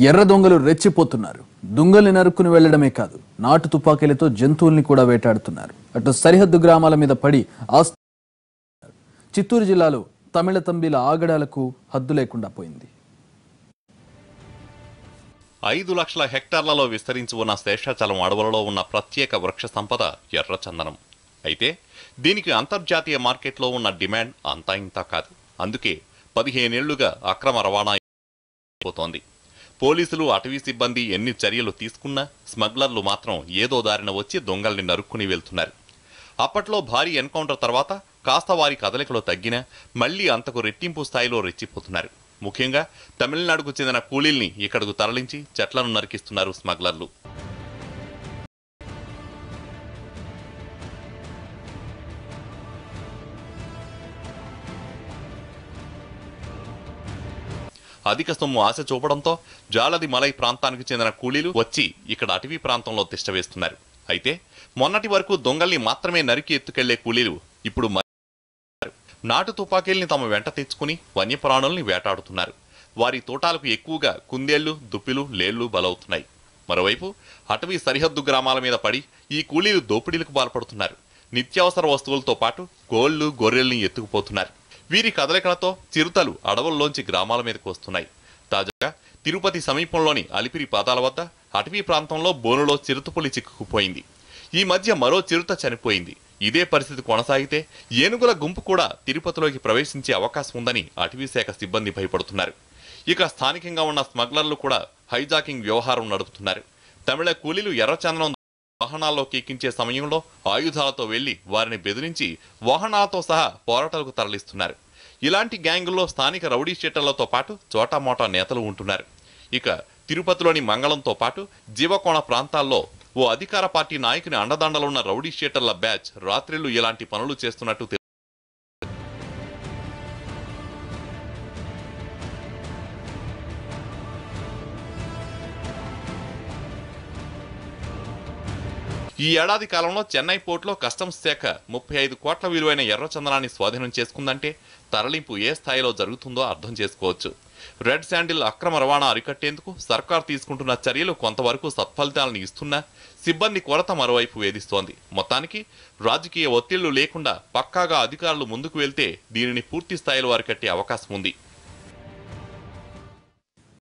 ఎర్ర దొంగలు రెచ్చిపోతున్నారు దుంగల్ని నరుక్కుని వెళ్లడమే కాదు నాటు తుపాకీలతో జంతువుల్ని కూడా వేటాడుతున్నారు అటు సరిహద్దు గ్రామాల మీద పడి ఆస్తి చిత్తూరు జిల్లాలో తమిళ తంబిల ఆగడాలకు హద్దు లేకుండా పోయింది ఐదు లక్షల హెక్టార్లలో విస్తరించి ఉన్న శేషాచలం అడవులలో ఉన్న ప్రత్యేక వృక్ష సంపద ఎర్రచందనం అయితే దీనికి అంతర్జాతీయ మార్కెట్లో ఉన్న డిమాండ్ అంతా ఇంతా కాదు అందుకే పదిహేనేళ్లుగా అక్రమ రవాణా పోతోంది పోలీసులు అటవీ సిబ్బంది ఎన్ని చర్యలు తీసుకున్నా స్మగ్లర్లు మాత్రం ఏదో దారిన వచ్చి దొంగల్ని నరుక్కుని వెళ్తున్నారు అప్పట్లో భారీ ఎన్కౌంటర్ తర్వాత కాస్త వారి కదలికలో తగ్గినా మళ్లీ అంతకు రెట్టింపు స్థాయిలో రెచ్చిపోతున్నారు ముఖ్యంగా తమిళనాడుకు చెందిన కూలీల్ని ఇక్కడకు తరలించి చెట్లను నరికిస్తున్నారు స్మగ్లర్లు అధిక సొమ్ము ఆశ చూపడంతో జాలది మలై ప్రాంతానికి చెందిన కూలీలు వచ్చి ఇక్కడ అటవీ ప్రాంతంలో తిష్టవేస్తున్నారు అయితే మొన్నటి వరకు దొంగల్ని మాత్రమే నరికి ఎత్తుకెళ్లే కూలీలు ఇప్పుడు మ- నాటు తుపాకీల్ని తమ వెంట తెచ్చుకుని వన్యప్రాణుల్ని వేటాడుతున్నారు వారి తోటాలకు ఎక్కువగా కుందేళ్లు దుప్పిలు లేళ్లు బలవుతున్నాయి మరోవైపు అటవీ సరిహద్దు గ్రామాల మీద పడి ఈ కూలీలు దోపిడీలకు పాల్పడుతున్నారు నిత్యావసర వస్తువులతో పాటు కోళ్లు గొర్రెల్ని ఎత్తుకుపోతున్నారు వీరి కదలికలతో చిరుతలు అడవుల్లోంచి గ్రామాల మీదకు వస్తున్నాయి తాజాగా తిరుపతి సమీపంలోని అలిపిరి పాదాల వద్ద అటవీ ప్రాంతంలో బోనులో చిరుతపులి చిక్కుకుపోయింది ఈ మధ్య మరో చిరుత చనిపోయింది ఇదే పరిస్థితి కొనసాగితే ఏనుగుల గుంపు కూడా తిరుపతిలోకి ప్రవేశించే అవకాశం ఉందని అటవీ శాఖ సిబ్బంది భయపడుతున్నారు ఇక స్థానికంగా ఉన్న స్మగ్లర్లు కూడా హైజాకింగ్ వ్యవహారం నడుపుతున్నారు తమిళ కూలీలు ఎర్రచందనం వాహనాల్లోకి ఎక్కించే సమయంలో ఆయుధాలతో వెళ్లి వారిని బెదిరించి వాహనాలతో సహా పోరాటాలకు తరలిస్తున్నారు ఇలాంటి గ్యాంగుల్లో స్థానిక రౌడీ షీటర్లతో పాటు చోటామోటా నేతలు ఉంటున్నారు ఇక తిరుపతిలోని మంగళంతో పాటు జీవకోణ ప్రాంతాల్లో ఓ అధికార పార్టీ నాయకుని అండదండలున్న రౌడీ షీటర్ల బ్యాచ్ రాత్రిళ్లు ఇలాంటి పనులు చేస్తున్నట్టు తెలు- ఈ ఏడాది కాలంలో చెన్నై పోర్టులో కస్టమ్స్ శాఖ ముప్పై ఐదు కోట్ల విలువైన ఎర్రచందనాన్ని స్వాధీనం చేసుకుందంటే తరలింపు ఏ స్థాయిలో జరుగుతుందో అర్థం చేసుకోవచ్చు రెడ్ శాండిల్ అక్రమ రవాణా అరికట్టేందుకు సర్కార్ తీసుకుంటున్న చర్యలు కొంతవరకు సత్ఫలితాలను ఇస్తున్నా సిబ్బంది కొరత మరోవైపు వేధిస్తోంది మొత్తానికి రాజకీయ ఒత్తిళ్లు లేకుండా పక్కాగా అధికారులు ముందుకు వెళ్తే దీనిని పూర్తి స్థాయిలో అరికట్టే అవకాశం ఉంది